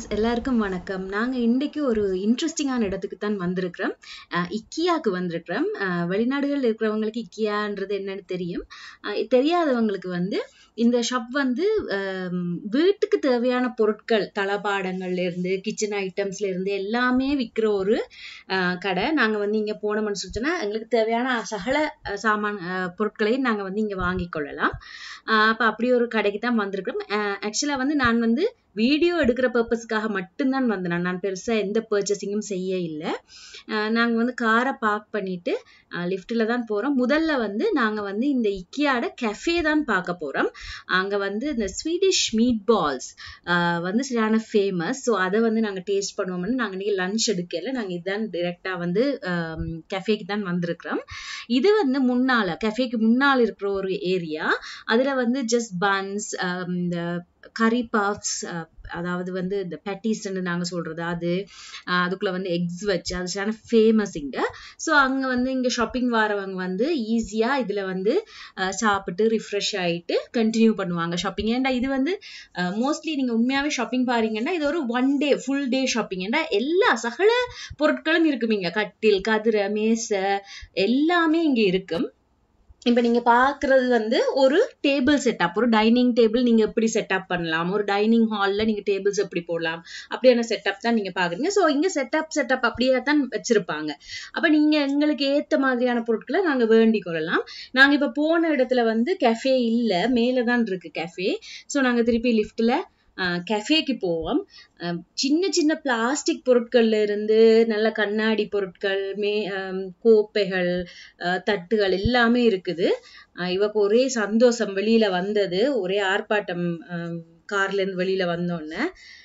எல்லாருக்கும் வணக்கம். நாங்க இன்னைக்கு ஒரு இன்ட்ரஸ்டிங்கான இடத்துக்கு தான் வந்திருக்கிறோம். அ IKEAக்கு வந்திருக்கிறோம். அ வெளிநாடுகள்ல இருக்கிறவங்களுக்கு IKEAன்றது என்னன்னு தெரியும். அ தெரியாதவங்களுக்கு வந்து இந்த ஷாப் வந்து அம் வீட்டுக்கு தேவையான பொருட்கள், தளபாடங்கள்ல இருந்து, கிச்சன் ஐட்டம்ஸ்ல இருந்து எல்லாமே விக்கிற ஒரு அ கடை. நாங்க வந்து இங்க போனோம்னு சொன்னா, எங்களுக்கு தேவையான சகல அ சாமான் அ பொருட்களையும் நாங்க வந்து இங்க வாங்கிக் கொள்ளலாம். அ அப்ப அப்படி ஒரு கடைக்கு தான் வந்திருக்கிறோம். அ ஆக்சுவலா வந்து நான் வந்து வீடியோ எடுக்கிற பர்ப்பஸ்க்காக மட்டும் தான் வந்தேன். நான் நான் பெருசா எந்த பர்ச்சேசிங்கும் செய்ய இல்ல. அ நாங்க வந்து கார பார்க் பண்ணிட்டு அ லிஃப்ட்ல தான் போறோம். முதல்ல வந்து நாங்க வந்து இந்த IKEAட கஃபே தான் பார்க்க போறோம். அங்க வந்து இந்த ஸ்வீடிஷ் மீட் பால்ஸ் அ வந்து சரியான ஃபேமஸ். ஸோ அத வந்து நாங்க டேஸ்ட் பண்ணுவோம்னு நாங்க இன்னைக்கு லஞ்ச் எடுக்கையில நாங்க இதான் டைரக்ட்டா வந்து அம் கஃபேக்கு தான் வந்திருக்கிறோம். இது வந்து முன்னால கஃபேக்கு முன்னால இருக்கிற ஒரு ஏரியா. அதுல வந்து ஜஸ்ட் பன்ஸ் அ இந்த கர்ரி பஃப்ஸ் அ அதாவது வந்து இந்த பேட்டீஸ்ன்னு நாங்க சொல்றது அது. அ அதுக்குள்ள வந்து எக்ஸ் வச்சு அது சரியான ஃபேமஸ் இங்க. ஸோ அங்க வந்து இங்க ஷாப்பிங் வாரவங்க வந்து ஈஸியா இதுல வந்து அ சாப்பிட்டு ரிஃப்ரெஷ் ஆயிட்டு கன்டின்யூ பண்ணுவாங்க ஷாப்பிங். ஏன்டா இது வந்து அ மோஸ்ட்லி நீங்க உண்மையாவே ஷாப்பிங் பாரீங்கன்னா, இது ஒரு one day full day shopping. ஏன்டா எல்லா சகல பொருட்களும் இருக்கும் இங்க. கட்டில், கதிரை, மேசை எல்லாமே இங்க இருக்கும். இப்ப நீங்க பார்க்கிறது வந்து ஒரு டேபிள் செட்டப். ஒரு டைனிங் டேபிள் நீங்க எப்படி செட்டப் பண்ணலாம்? ஒரு டைனிங் ஹால்ல நீங்க டேபிள்ஸ் எப்படி போடலாம்? அப்படியான செட்டப் தான் நீங்க பார்க்குறீங்க. ஸோ இங்க செட்டப் செட்டப் அப்படியே தான் வச்சிருப்பாங்க. அப்ப நீங்க எங்களுக்கு ஏத்த மாதிரியான பொருட்கள நாங்க வேண்டிக் கொள்ளலாம். நாங்க இப்ப போன இடத்துல வந்து கஃபே இல்ல. மேல தான் இருக்கு கஃபே. ஸோ நாங்க திருப்பி லிஃப்ட்ல அ கஃபேக்கு போவோம். அ சின்ன சின்ன பிளாஸ்டிக் பொருட்கள்ல இருந்து நல்ல கண்ணாடி பொருட்கள், மே அ கோப்பைகள், அ தட்டுகள் எல்லாமே இருக்குது. அ இவக்கு ஒரே சந்தோஷம் வெளியில வந்தது. ஒரே ஆர்ப்பாட்டம் அ கார்ல இருந்து வெளியில வந்தோன்ன.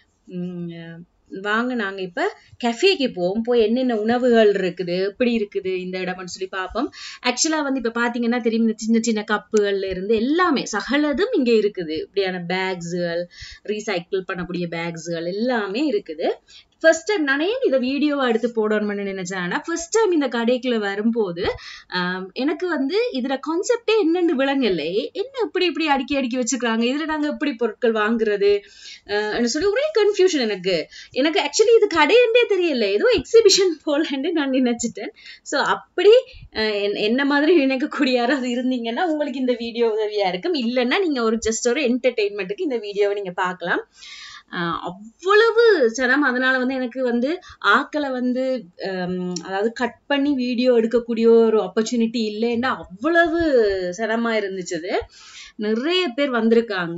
ம் வாங்க நாங்க இப்ப கஃபேக்கு போவோம். போய் என்னென்ன உணவுகள் இருக்குது? எப்படி இருக்குது இந்த இடம்னு சொல்லி பார்ப்போம். ஆக்சுவலா வந்து இப்ப பார்த்தீங்கன்னா தெரியும். இந்த சின்ன சின்ன கப்புகள்ல இருந்து எல்லாமே சகலதும் இங்க இருக்குது. இப்படியான பேக்ஸ்கள், ரீசைக்கிள் பண்ணக்கூடிய பேக்ஸ்கள் எல்லாமே இருக்குது. ஃபர்ஸ்ட் டைம் நான் ஏன் இத வீடியோவா எடுத்து போடணும்னு நினைச்சேன்னா, ஃபர்ஸ்ட் டைம் இந்த கடைக்குள்ள வரும்போது, அ எனக்கு வந்து இதுல கான்செப்ட்டே என்னன்னு விளங்கல. என்ன இப்படி இப்படி அடுக்கி அடுக்கி வச்சிருக்காங்க? இதுல நாங்க எப்படி பொருட்கள் வாங்குறது? அ சொல்லி ஒரே கன்ஃப்யூஷன் எனக்கு. எனக்கு ஆக்சுவலி இது கடைன்றே தெரியல. ஏதோ எக்ஸிபிஷன் போலன்னு நான் நினைச்சுட்டேன். ஸோ அப்படி அ என் என்ன மாதிரி நினைக்கக்கூடிய யாராவது இருந்தீங்கன்னா, உங்களுக்கு இந்த வீடியோ உதவியா இருக்கும். இல்லன்னா நீங்க ஒரு ஜஸ்ட் ஒரு என்டர்டெயின்மென்ட்க்கு இந்த வீடியோவ நீங்க பார்க்கலாம். அ அவ்வளவு ஜனம். அதனால வந்து எனக்கு வந்து ஆட்கள வந்து அம் அதாவது கட் பண்ணி வீடியோ எடுக்கக்கூடிய ஒரு ஆப்பர்ச்சுனிட்டி இல்லைன்னா, அவ்வளவு ஜனமா இருந்துச்சு அது. நிறைய பேர் வந்திருக்காங்க.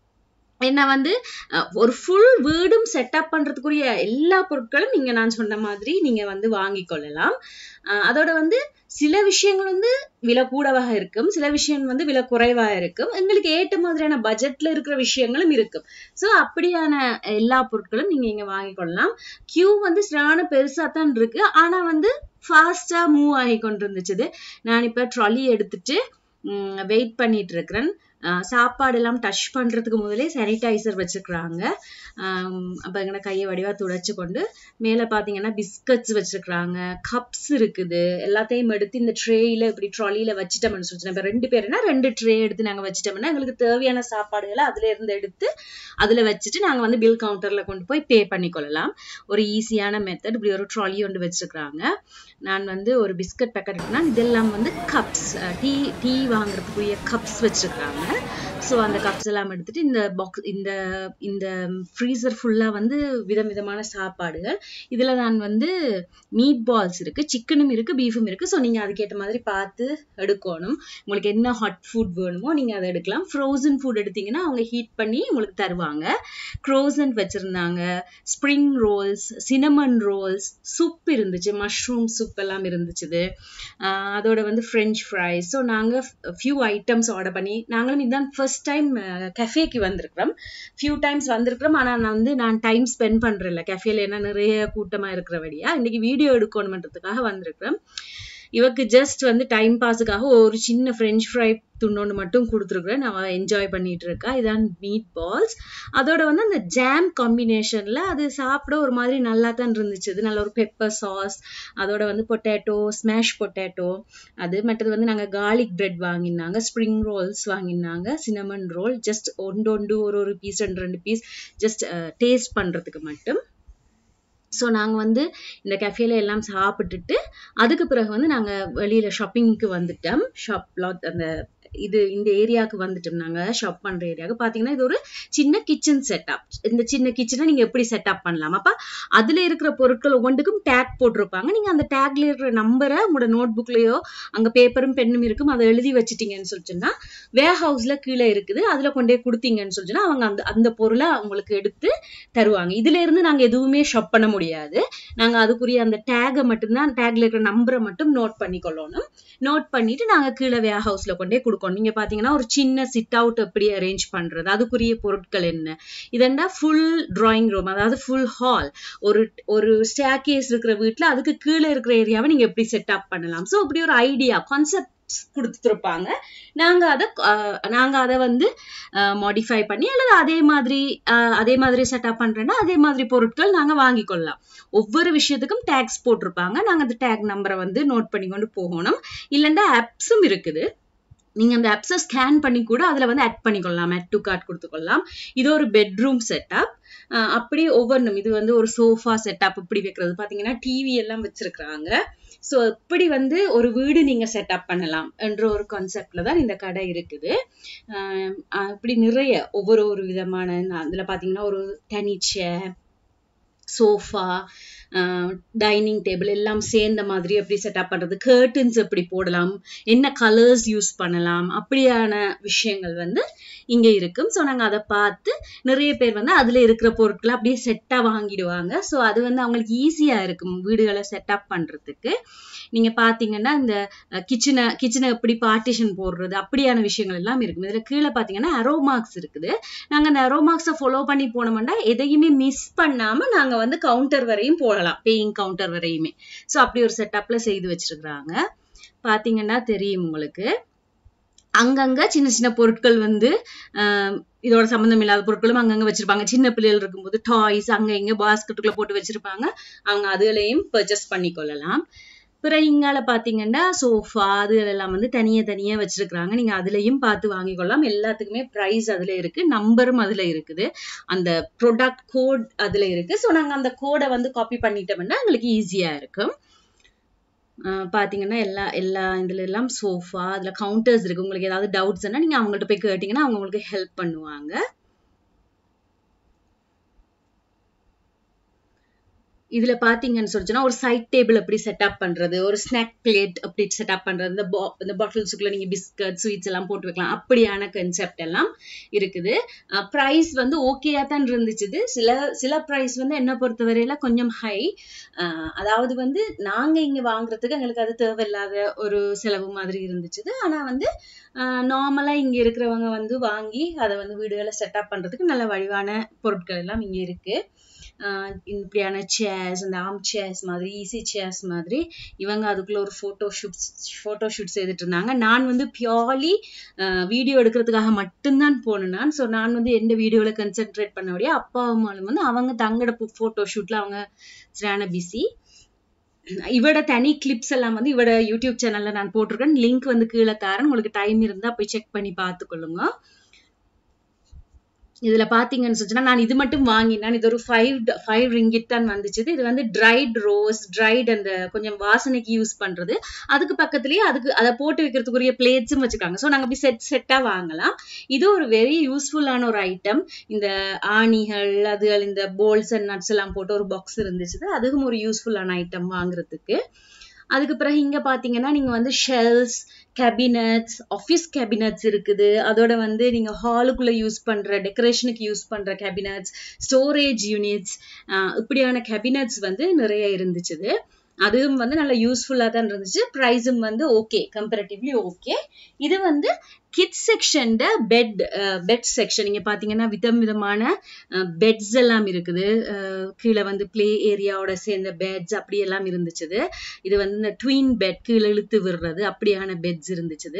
என்ன வந்து அ ஒரு ஃபுல் வீடும் செட்டப் பண்றதுக்குரிய எல்லா பொருட்களும் இங்க நான் சொன்ன மாதிரி நீங்க வந்து வாங்கிக் கொள்ளலாம். அ அதோட வந்து சில விஷயங்கள் வந்து விலை கூடவா இருக்கும். சில விஷயம் வந்து விலை குறைவா இருக்கும். எங்களுக்கு ஏத்த மாதிரியான பட்ஜெட்ல இருக்கிற விஷயங்களும் இருக்கும். ஸோ அப்படியான எல்லா பொருட்களும் நீங்க இங்க வாங்கிக் கொள்ளலாம். கியூ வந்து சரியான பெருசா தான் இருக்கு. ஆனா வந்து ஃபாஸ்ட்டா மூவ் ஆகி கொண்டிருந்துச்சு. நான் இப்ப ட்ராலி எடுத்துட்டு ம் வெயிட் பண்ணிட்டு இருக்கிறேன். அ சாப்பாடு எல்லாம் டச் பண்றதுக்கு முதலே சானிடைசர் வச்சிருக்காங்க. அம் அப்ப எங்கன கைய வடிவா துடைச்சு கொண்டு, மேல பார்த்தீங்கன்னா பிஸ்கட்ஸ் வச்சிருக்காங்க. கப்ஸ் இருக்குது. எல்லாத்தையும் எடுத்து இந்த ட்ரேயில இப்படி ட்ராலில வச்சுட்டோம்னு சொன்னா, இப்ப 2 பேருன்னா 2 ட்ரே எடுத்து நாங்க வச்சுட்டோம்னா, எங்களுக்கு தேவையான சாப்பாடுகள அதுல இருந்து எடுத்து அதுல வச்சுட்டு நாங்க வந்து பில் கவுண்டர்ல கொண்டு போய் பே பண்ணிக் கொள்ளலாம். ஒரு ஈஸியான மெத்தட். இப்படி ஒரு ட்ராலி ஒண்ணு வச்சிருக்காங்க. நான் வந்து ஒரு பிஸ்கட் பாக்கெட் எடுத்தேன்னா, இதெல்லாம் வந்து கப்ஸ். அ டீ டீ வாங்குறதுக்குரிய கப்ஸ் வச்சிருக்காங்க. ஸோ அந்த கப்ஸ் எல்லாம் எடுத்துட்டு இந்த பாக்ஸ் இந்த இந்த ஃப்ரீசர் ஃபுல்லா வந்து விதம் விதமான சாப்பாடுகள். இதுல நான் வந்து மீட் பால்ஸ் இருக்கு. சிக்கனும் இருக்கு, பீஃபும் இருக்கு. ஸோ நீங்க அதுக்கேத்த மாதிரி பார்த்து எடுக்கோணும். உங்களுக்கு என்ன ஹாட் ஃபுட் வேணுமோ நீங்க அத எடுக்கலாம். ஃப்ரோசன் ஃபுட் எடுத்தீங்கன்னா, அவங்க ஹீட் பண்ணி உங்களுக்கு தருவாங்க. குரோசன்ட் வச்சிருந்தாங்க. Spring rolls, cinnamon rolls, soup இருந்துச்சு. மஷ்ரூம் சூப் எல்லாம் இருந்துச்சு. அ அதோட வந்து ஃப்ரெஞ்ச் ஃப்ரைஸ். ஸோ நாங்க ஃபியூ ஐட்டம்ஸ் ஆர்டர் பண்ணி நாங்களும் இதான் ஃபர்ஸ்ட் டைம் கஃபேக்கு வந்திருக்கிறோம். ஃபியூ டைம்ஸ் வந்திருக்கிறோம். ஆனா நான் வந்து நான் டைம் ஸ்பெண்ட் பண்றதில்ல. கஃபேல ஏன்னா நிறைய கூட்டமா இருக்கிறபடியா, இன்னைக்கு வீடியோ எடுக்கணும்ன்றதுக்காக வந்திருக்கிறோம். இவக்கு ஜஸ்ட் வந்து டைம் பாஸுக்காக ஒரு சின்ன ஃப்ரெஞ்ச் ஃப்ரை துண்ணொன்று மட்டும் கொடுத்துருக்குறேன் நான் என்ஜாய் பண்ணிட்டு இருக்கா இதான் மீட் பால்ஸ் அதோட வந்து அந்த ஜாம் காம்பினேஷன்ல அது சாப்பிட ஒரு மாதிரி நல்லா தான் இருந்துச்சு இது நல்ல ஒரு பெப்பர் சாஸ் அதோட வந்து பொட்டேட்டோ ஸ்மேஷ் பொட்டேட்டோ அது மற்றது வந்து நாங்கள் கார்லிக் பிரெட் வாங்கினாங்க ஸ்ப்ரிங் ரோல்ஸ் வாங்கினாங்க சினமன் ரோல் ஜஸ்ட் ஒன்று ஒன்று ஒரு ஒரு பீஸ் ரெண்டு ரெண்டு பீஸ் ஜஸ்ட் டேஸ்ட் பண்ணுறதுக்கு மட்டும் ஸோ நாங்கள் வந்து இந்த கஃபேல எல்லாம் சாப்பிட்டுட்டு அதுக்கு பிறகு வந்து நாங்கள் வெளியில் ஷாப்பிங்க்கு வந்துட்டோம் ஷாப் அந்த இது இந்த ஏரியாவுக்கு வந்துட்டோம் நாங்கள் ஷாப் பண்ணுற ஏரியாவுக்கு பார்த்தீங்கன்னா இது ஒரு சின்ன கிச்சன் செட்டப் இந்த சின்ன கிச்சனை நீங்கள் எப்படி செட்டப் பண்ணலாம் அப்போ அதில் இருக்கிற பொருட்கள் ஒவ்வொன்றுக்கும் டேக் போட்டிருப்பாங்க நீங்கள் அந்த டேக்ல இருக்கிற நம்பரை உங்களோட நோட் புக்லேயோ அங்கே பேப்பரும் பெண்ணும் இருக்கும் அதை எழுதி வச்சிட்டீங்கன்னு சொல்லிச்சுன்னா வேர் ஹவுஸில் கீழே இருக்குது அதில் கொண்டே கொடுத்தீங்கன்னு சொல்லிச்சுன்னா அவங்க அந்த அந்த பொருளை உங்களுக்கு எடுத்து தருவாங்க இதுல இருந்து நாங்கள் எதுவுமே ஷாப் பண்ண முடியாது நாங்கள் அதுக்குரிய அந்த டேகை மட்டும்தான் டேக்ல இருக்கிற நம்பரை மட்டும் நோட் பண்ணிக்கொள்ளணும் நோட் பண்ணிட்டு நாங்கள் கீழே வேர் ஹவுஸில் கொண்டே கொடுக்கணும் நீங்க பாத்தீங்கன்னா ஒரு சின்ன சிட் அவுட் எப்படி அரேஞ்ச் பண்றது அதுக்குரிய பொருட்கள் என்ன இதெண்டா ஃபுல் டிராயிங் ரூம் அதாவது ஃபுல் ஹால் ஒரு ஒரு ஸ்டேக்கேஸ் இருக்கிற வீட்டுல அதுக்கு கீழே இருக்கிற ஏரியாவை நீங்க எப்படி செட் அப் பண்ணலாம் ஸோ அப்படி ஒரு ஐடியா கான்செப்ட் கொடுத்துருப்பாங்க நாங்க அதை நாங்க அதை வந்து மாடிஃபை பண்ணி அல்லது அதே மாதிரி அதே மாதிரி செட்டப் பண்றேன்னா அதே மாதிரி பொருட்கள் நாங்க வாங்கிக்கொள்ளலாம் ஒவ்வொரு விஷயத்துக்கும் டேக்ஸ் போட்டிருப்பாங்க நாங்க அந்த டேக் நம்பரை வந்து நோட் பண்ணி கொண்டு போகணும் இல்லைன்னா ஆப்ஸும் இருக்குது நீங்க அந்த ஆப்ஸை ஸ்கேன் பண்ணி கூட அதுல வந்து ஆட் பண்ணிக்கொள்ளலாம் ஆட் டு கார்ட் கொடுத்துக்கொள்ளலாம் இது ஒரு பெட்ரூம் செட்டப் அப்படி ஒவ்வொன்றும் இது வந்து ஒரு சோஃபா செட்டப் இப்படி வைக்கிறது பாத்தீங்கன்னா டிவி எல்லாம் வச்சிருக்கிறாங்க ஸோ இப்படி வந்து ஒரு வீடு நீங்க செட்டப் பண்ணலாம் என்ற ஒரு கான்செப்ட்ல தான் இந்த கடை இருக்குது இப்படி நிறைய ஒவ்வொரு ஒரு விதமான அதுல பாத்தீங்கன்னா ஒரு தனி சேர் சோஃபா டைனிங் டேபிள் எல்லாம் சேர்ந்த மாதிரி எப்படி செட்டப் பண்றது கர்டன்ஸ் எப்படி போடலாம் என்ன கலர்ஸ் யூஸ் பண்ணலாம் அப்படியான விஷயங்கள் வந்து இங்க இருக்கும் ஸோ நாங்க அதை பார்த்து நிறைய பேர் வந்து அதுல இருக்கிற பொருட்களை அப்படியே செட்டா வாங்கிடுவாங்க ஸோ அது வந்து அவங்களுக்கு ஈஸியா இருக்கும் வீடுகளை செட்டப் பண்றதுக்கு நீங்க பாத்தீங்கன்னா இந்த கிச்சனை கிச்சனை எப்படி பார்ட்டிஷன் போடுறது அப்படியான விஷயங்கள் எல்லாம் இருக்கும் இதுல கீழே பாத்தீங்கன்னா அரோமார்க்ஸ் இருக்குது நாங்க அந்த அரோமார்க்ஸை ஃபாலோ பண்ணி போனோம்னா எதையுமே மிஸ் பண்ணாம நாங்க வந்து கவுண்டர் வரையும் போடலாம் பேயிங் கவுண்டர் வரையுமே ஸோ அப்படி ஒரு செட்டப்ல செய்து வச்சிருக்கிறாங்க பாத்தீங்கன்னா தெரியும் உங்களுக்கு அங்கங்க சின்ன சின்ன பொருட்கள் வந்து இதோட சம்மந்தம் இல்லாத பொருட்களும் அங்கங்க வச்சிருப்பாங்க சின்ன பிள்ளைகள் இருக்கும்போது டாய்ஸ் அங்க இங்க பாஸ்கெட்டுக்குள்ள போட்டு வச்சிருப்பாங்க அவங்க அதுகளையும் பர்ச்சேஸ் பண்ணிக்கொள்ளலாம் பிறகு இங்கால பாத்தீங்கன்னா சோஃபா அது எல்லாம் வந்து தனியா தனியா வச்சிருக்கிறாங்க நீங்க அதுலயும் பார்த்து வாங்கிக்கொள்ளலாம் எல்லாத்துக்குமே ப்ரைஸ் அதுல இருக்கு நம்பரும் அதுல இருக்குது அந்த ப்ரொடக்ட் கோட் அதுல இருக்கு ஸோ நாங்க அந்த கோடை வந்து காப்பி பண்ணிட்டோம்னா எங்களுக்கு ஈஸியா இருக்கும் பாத்தீங்கன்னா எல்லா எல்லா இதுல எல்லாம் சோஃபா அதுல கவுண்டர்ஸ் இருக்கு உங்களுக்கு ஏதாவது டவுட்ஸ்னா நீங்க அவங்கள்ட்ட போய் கேட்டீங்கன்னா அவங்க உங்களுக்கு ஹெல்ப் பண்ணுவாங்க இதுல பாத்தீங்கன்னு சொல்லிச்சுன்னா ஒரு சைட் டேபிள் எப்படி செட்டப் பண்றது ஒரு ஸ்நாக் பிளேட் அப்படி செட்டப் பண்றது இந்த இந்த பாட்டில்ஸுக்குள்ள நீங்க பிஸ்கட் ஸ்வீட்ஸ் எல்லாம் போட்டு வைக்கலாம் அப்படியான கன்செப்ட் எல்லாம் இருக்குது ப்ரைஸ் வந்து ஓகேயா தான் இருந்துச்சு சில சில ப்ரைஸ் வந்து என்ன பொறுத்தவரையில கொஞ்சம் ஹை அதாவது வந்து நாங்க இங்க வாங்குறதுக்கு எங்களுக்கு அது தேவையில்லாத ஒரு செலவு மாதிரி இருந்துச்சு ஆனா வந்து நார்மலா இங்க இருக்கிறவங்க வந்து வாங்கி அதை வந்து வீடுகளை செட்டப் பண்றதுக்கு நல்ல வடிவான பொருட்கள் எல்லாம் இங்க இருக்கு இப்படியான சேர்ஸ் இந்த ஆம் சேர்ஸ் மாதிரி ஈஸி சேர்ஸ் மாதிரி இவங்க அதுக்குள்ள ஒரு ஃபோட்டோ ஷூட் ஃபோட்டோ ஷூட் செய்துட்டு இருந்தாங்க நான் வந்து பியோர்லி வீடியோ எடுக்கிறதுக்காக மட்டும்தான் போனேன் நான் ஸோ நான் வந்து எந்த வீடியோவில் கன்சென்ட்ரேட் பண்ண முடியாது அப்பா அம்மாவும் வந்து அவங்க தங்கட ஃபோட்டோ ஷூட்ல அவங்க சரியான பிஸி இவட தனி கிளிப்ஸ் எல்லாம் வந்து இவட யூடியூப் சேனல்ல நான் போட்டிருக்கேன் லிங்க் வந்து கீழே தரேன் உங்களுக்கு டைம் இருந்தா போய் செக் பண்ணி பார்த்துக்கொள்ளுங்க இதுல பாத்தீங்கன்னு சொல்லிச்சுன்னா நான் இது மட்டும் வாங்கினேன் இது ஒரு ஃபைவ் ஃபைவ் ரிங்கிட் தான் வந்துச்சு இது வந்து ட்ரைட் ரோஸ் ட்ரைட் அந்த கொஞ்சம் வாசனைக்கு யூஸ் பண்றது அதுக்கு பக்கத்துலயே அதுக்கு அதை போட்டு வைக்கிறதுக்குரிய பிளேட்ஸும் வச்சிருக்காங்க ஸோ நாங்க அப்படி செட் செட்டா வாங்கலாம் இது ஒரு வெரி யூஸ்ஃபுல்லான ஒரு ஐட்டம் இந்த ஆணிகள் அதுகள் இந்த போல்ஸ் அண்ட் நட்ஸ் எல்லாம் போட்டு ஒரு பாக்ஸ் இருந்துச்சு அதுவும் ஒரு யூஸ்ஃபுல்லான ஐட்டம் வாங்குறதுக்கு அதுக்கு பிறகு இங்க பாத்தீங்கன்னா நீங்க வந்து ஷெல்ஸ் கேபினட்ஸ் ஆஃபீஸ் கேபினட்ஸ் இருக்குது அதோட வந்து நீங்க ஹாலுக்குள்ள யூஸ் பண்ற டெக்கரேஷனுக்கு யூஸ் பண்ற கேபினட்ஸ் ஸ்டோரேஜ் யூனிட்ஸ் இப்படியான கேபினட்ஸ் வந்து நிறைய இருந்துச்சு அதுவும் வந்து நல்ல யூஸ்ஃபுல்லா தான் இருந்துச்சு ப்ரைஸும் வந்து ஓகே கம்பேரிட்டிவ்லி ஓகே இது வந்து kids section bed bed section நீங்க பாத்தீங்கன்னா விதம் விதமான பெட்ஸ் எல்லாம் இருக்குது அஹ் கீழே வந்து பிளே ஏரியாவோட சேர்ந்த பெட்ஸ் அப்படி எல்லாம் இருந்துச்சு இது வந்து இந்த ட்வீன் பெட் கீழே இழுத்து விடுறது அப்படியான பெட்ஸ் இருந்துச்சு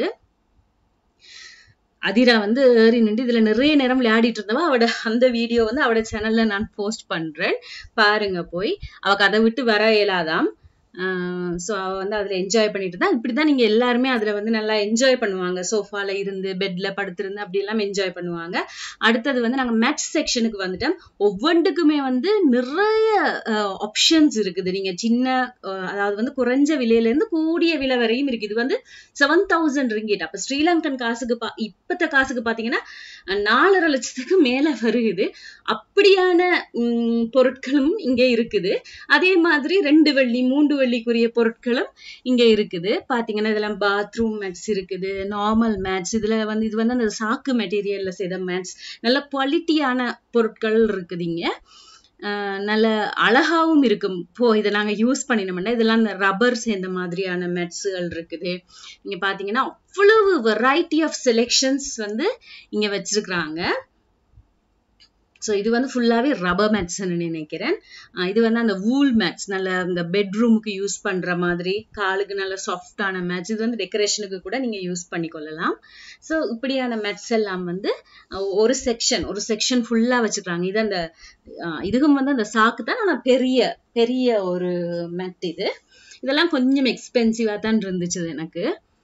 அதிரா வந்து ஏறி நின்று இதுல நிறைய நேரம் விளையாடிட்டு இருந்தவ அவட அந்த வீடியோ வந்து அவட சேனல்ல நான் போஸ்ட் பண்றேன் பாருங்க போய் அவக்கு அதை விட்டு வர இயலாதாம் ஸோ அவ வந்து அதுல என்ஜாய் பண்ணிட்டு தான் இப்படிதான் நீங்க எல்லாருமே அதுல வந்து நல்லா என்ஜாய் பண்ணுவாங்க சோஃபால இருந்து பெட்ல படுத்திருந்து அப்படி எல்லாம் என்ஜாய் பண்ணுவாங்க அடுத்தது வந்து நாங்க மேட்ச் செக்ஷனுக்கு வந்துட்டோம் ஒவ்வொன்றுக்குமே வந்து நிறைய ஆப்ஷன்ஸ் இருக்குது நீங்க சின்ன அஹ், அதாவது வந்து குறைஞ்ச விலையில இருந்து கூடிய விலை வரையும் இருக்கு இது வந்து செவன் தௌசண்ட் ரிங்கிட் அப்ப ஸ்ரீலங்கன் காசுக்கு பா இப்பத்த காசுக்கு பாத்தீங்கன்னா அஹ், நாலரை லட்சத்துக்கு மேல வருகுது அப்படியான உம், பொருட்களும் இங்க இருக்குது அதே மாதிரி ரெண்டு வெள்ளி மூன்று வெள்ளிக்குரிய பொருட்களும் இங்க இருக்குது பாத்தீங்கன்னா இதெல்லாம் பாத்ரூம் மேட்ஸ் இருக்குது நார்மல் மேட்ஸ் இதுல வந்து இது வந்து அந்த சாக்கு மெட்டீரியல்ல செய்த மேட்ஸ் நல்ல குவாலிட்டியான பொருட்கள் இருக்குது இங்க ஆஹ் நல்ல அழகாவும் இருக்கும் போ இதை நாங்க யூஸ் பண்ணினோம்னா இதெல்லாம் இந்த ரப்பர் சேர்ந்த மாதிரியான மெட்ஸுகள் இருக்குது இங்க பாத்தீங்கன்னா அவ்வளவு வெரைட்டி ஆஃப் செலெக்ஷன்ஸ் வந்து இங்க வச்சிருக்கிறாங்க ஸோ இது வந்து ஃபுல்லாவே ரப்பர் மேட்ஸ்ன்னு நினைக்கிறேன் அஹ் இது வந்து அந்த வூல் மேட்ஸ் நல்ல இந்த பெட்ரூமுக்கு யூஸ் பண்ற மாதிரி காலுக்கு நல்ல சாஃப்டான மேட்ச் இது வந்து டெக்கரேஷனுக்கு கூட நீங்க யூஸ் பண்ணிக்கொள்ளலாம் ஸோ இப்படியான மேட்ஸ் எல்லாம் வந்து அஹ் ஒரு செக்ஷன் ஒரு செக்ஷன் ஃபுல்லா வச்சுக்கிறாங்க இது அந்த அஹ் இதுக்கும் வந்து அந்த சாக்கு தான் ஆனா பெரிய பெரிய ஒரு மேட் இது இதெல்லாம் கொஞ்சம் எக்ஸ்பென்சிவா தான் இருந்துச்சு எனக்கு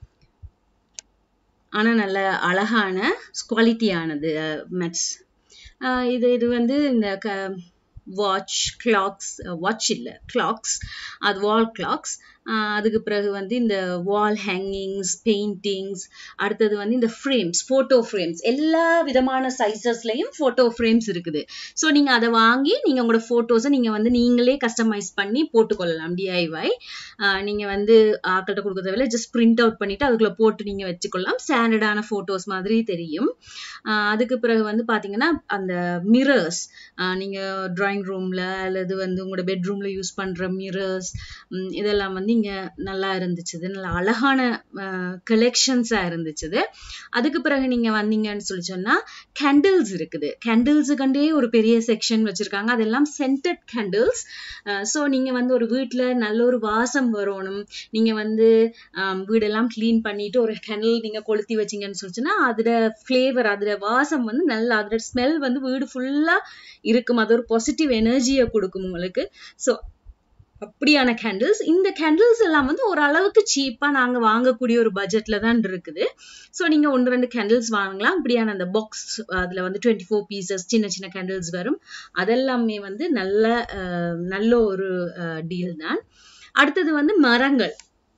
ஆனா நல்ல அழகான குவாலிட்டியானது மேட்ஸ் இது இது வந்து இந்த க வாட்ச் கிளாக்ஸ் வாட்ச் இல்ல கிளாக்ஸ் அது வால் கிளாக்ஸ் அதுக்கு பிறகு வந்து இந்த வால் ஹேங்கிங்ஸ் பெயிண்டிங்ஸ் அடுத்தது வந்து இந்த ஃப்ரேம்ஸ் ஃபோட்டோ ஃப்ரேம்ஸ் எல்லா விதமான சைஸஸ்லயும் ஃபோட்டோ ஃப்ரேம்ஸ் இருக்குது ஸோ நீங்க அதை வாங்கி நீங்க உங்களோட ஃபோட்டோஸை நீங்க வந்து நீங்களே கஸ்டமைஸ் பண்ணி போட்டுக்கொள்ளலாம் டிஐஒய் நீங்க வந்து ஆக்கள்கிட்ட கொடுக்க தேவையில்ல ஜஸ்ட் பிரிண்ட் அவுட் பண்ணிட்டு அதுக்குள்ள போட்டு நீங்க வச்சுக்கொள்ளலாம் ஸ்டாண்டர்டான ஃபோட்டோஸ் மாதிரி தெரியும் ஆஹ் அதுக்கு பிறகு வந்து பாத்தீங்கன்னா அந்த மிரர்ஸ் நீங்க டிராயிங் ரூம்ல அல்லது வந்து உங்களோட பெட்ரூம்ல யூஸ் பண்ற மிரர்ஸ் இதெல்லாம் வந்து இங்க நல்லா இருந்துச்சு நல்ல அழகான கலெக்ஷன்ஸா இருந்துச்சு அதுக்கு பிறகு நீங்க வந்தீங்கன்னு சொல்லி சொன்னா கேண்டில்ஸ் இருக்குது கேண்டில்ஸுக்கண்டே ஒரு பெரிய செக்ஷன் வச்சிருக்காங்க அதெல்லாம் சென்டட் கேண்டில்ஸ் ஸோ நீங்க வந்து ஒரு வீட்ல நல்ல ஒரு வாசம் வரணும் நீங்க வந்து ஆம், வீடெல்லாம் க்ளீன் பண்ணிட்டு ஒரு கேண்டில் நீங்க கொளுத்தி வச்சீங்கன்னு சொல்லிச்சுன்னா அதோட ஃப்ளேவர் அதோட வாசம் வந்து நல்லா அதோட ஸ்மெல் வந்து வீடு ஃபுல்லா இருக்கும் அது ஒரு பாசிட்டிவ் எனர்ஜியை கொடுக்கும் உங்களுக்கு ஸோ அப்படியான கேண்டில்ஸ் இந்த கேண்டில்ஸ் எல்லாம் வந்து ஓரளவுக்கு சீப்பா நாங்க வாங்கக்கூடிய ஒரு பட்ஜெட்ல தான் இருக்குது ஸோ நீங்க ஒன்று ரெண்டு கேண்டில்ஸ் வாங்கலாம் இப்படியான அந்த பாக்ஸ் அதுல வந்து டுவெண்ட்டி ஃபோர் பீசஸ் சின்ன சின்ன கேண்டில்ஸ் வரும் அதெல்லாமே வந்து நல்ல அஹ், நல்ல ஒரு டீல் தான் அடுத்தது வந்து மரங்கள்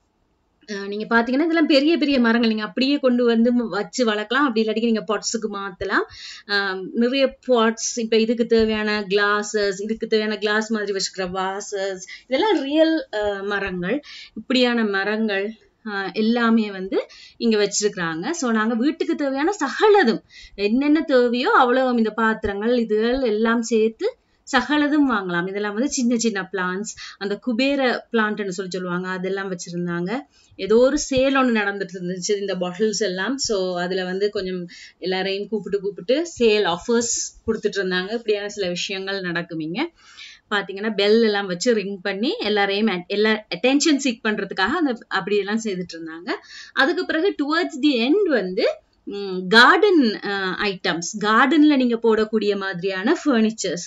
அஹ் நீங்க பாத்தீங்கன்னா இதெல்லாம் பெரிய பெரிய மரங்கள் நீங்க அப்படியே கொண்டு வந்து ம- வச்சு வளர்க்கலாம் அப்படி இல்லாட்டி நீங்க பாட்ஸுக்கு மாத்தலாம் ஆம், நிறைய பாட்ஸ் இப்ப இதுக்கு தேவையான கிளாஸஸ் இதுக்கு தேவையான கிளாஸ் மாதிரி வச்சுக்கிற வாசஸ் இதெல்லாம் ரியல் மரங்கள் இப்படியான மரங்கள் ஆஹ் எல்லாமே வந்து இங்க வச்சிருக்கிறாங்க சோ நாங்க வீட்டுக்கு தேவையான சகலதும் என்னென்ன தேவையோ அவ்வளவு இந்த பாத்திரங்கள் இதுகள் எல்லாம் சேர்த்து சகலதும் வாங்கலாம் இதெல்லாம் வந்து சின்ன சின்ன பிளான்ஸ் அந்த குபேர பிளான்ட்னு சொல்லி சொல்லுவாங்க அதெல்லாம் வச்சிருந்தாங்க ஏதோ ஒரு சேல் ஒன்று நடந்துட்டு இருந்துச்சு இந்த பாட்டில்ஸ் எல்லாம் ஸோ அதுல வந்து கொஞ்சம் எல்லாரையும் கூப்பிட்டு கூப்பிட்டு சேல் ஆஃபர்ஸ் கொடுத்துட்டு இருந்தாங்க இப்படியான சில விஷயங்கள் நடக்கும் இங்க பாத்தீங்கன்னா பெல் எல்லாம் வச்சு ரிங் பண்ணி எல்லாரையும் at- எல்லா அட்டென்ஷன் சீக் பண்றதுக்காக அந்த அப்படி எல்லாம் செய்துட்டு இருந்தாங்க அதுக்கு பிறகு டுவர்ட்ஸ் தி எண்ட் வந்து கார்டன் ஐட்டம்ஸ் கார்டன்ல நீங்க போடக்கூடிய மாதிரியான ஃபர்னிச்சர்ஸ்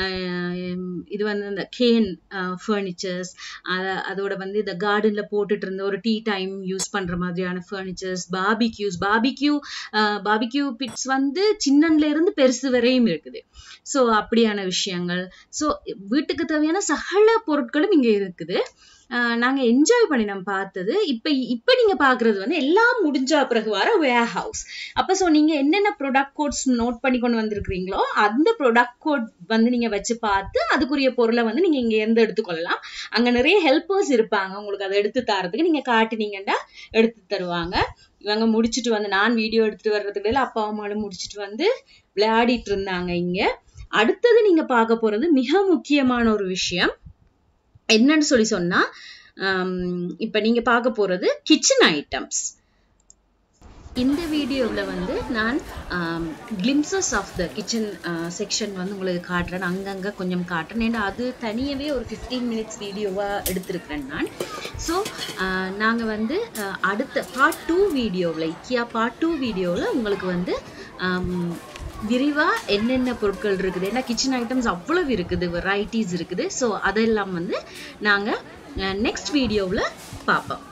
இது வந்து இந்த கேன் ஃபர்னிச்சர்ஸ் அதோட வந்து இந்த கார்டன்ல போட்டுட்டு இருந்த ஒரு டீ டைம் யூஸ் பண்ற மாதிரியான furnitures barbecues barbecue barbecue pits வந்து சின்னன்ல இருந்து பெருசு வரையும் இருக்குது ஸோ அப்படியான விஷயங்கள் ஸோ வீட்டுக்கு தேவையான சகல பொருட்களும் இங்க இருக்குது ஆஹ் நாங்க என்ஜாய் பண்ணி நம்ம பார்த்தது இப்ப இப்ப நீங்க பாக்குறது வந்து எல்லாம் முடிஞ்ச பிறகு வர வேர் ஹவுஸ் அப்ப சோ நீங்க என்னென்ன ப்ராடக்ட் கோட்ஸ் நோட் பண்ணி கொண்டு வந்திருக்கிறீங்களோ அந்த ப்ராடக்ட் கோட் வந்து நீங்க வச்சு பார்த்து அதுக்குரிய பொருளை வந்து நீங்க இங்க இருந்து எடுத்துக்கொள்ளலாம் அங்க நிறைய ஹெல்ப்பர்ஸ் இருப்பாங்க உங்களுக்கு அதை எடுத்து தரதுக்கு நீங்க காட்டுனீங்கன்னா எடுத்து தருவாங்க இவங்க முடிச்சிட்டு வந்து நான் வீடியோ எடுத்துட்டு வர்றதுக்கு இடையில அப்பா அம்மாவும் முடிச்சிட்டு வந்து விளையாடிட்டு இருந்தாங்க இங்க அடுத்தது நீங்க பார்க்க போறது மிக முக்கியமான ஒரு விஷயம் என்னன்னு சொல்லி சொன்னா இப்போ நீங்கள் பார்க்க போகிறது கிச்சன் ஐட்டம்ஸ் இந்த வீடியோவில் வந்து நான் glimpses of the kitchen section வந்து உங்களுக்கு காட்டுறேன் அங்கங்கே கொஞ்சம் காட்டுறேன் ஏன்னா அது தனியாகவே ஒரு ஃபிஃப்டீன் மினிட்ஸ் வீடியோவாக எடுத்திருக்கிறேன் நான் ஸோ நாங்கள் வந்து அடுத்த பார்ட் டூ வீடியோவில் இக்கியா பார்ட் டூ வீடியோவில் உங்களுக்கு வந்து விரிவாக என்னென்ன பொருட்கள் இருக்குது ஏன்னா கிச்சன் ஐட்டம்ஸ் அவ்வளவு இருக்குது வெரைட்டிஸ் இருக்குது ஸோ அதெல்லாம் வந்து நாங்கள் நெக்ஸ்ட் வீடியோவில் பார்ப்போம்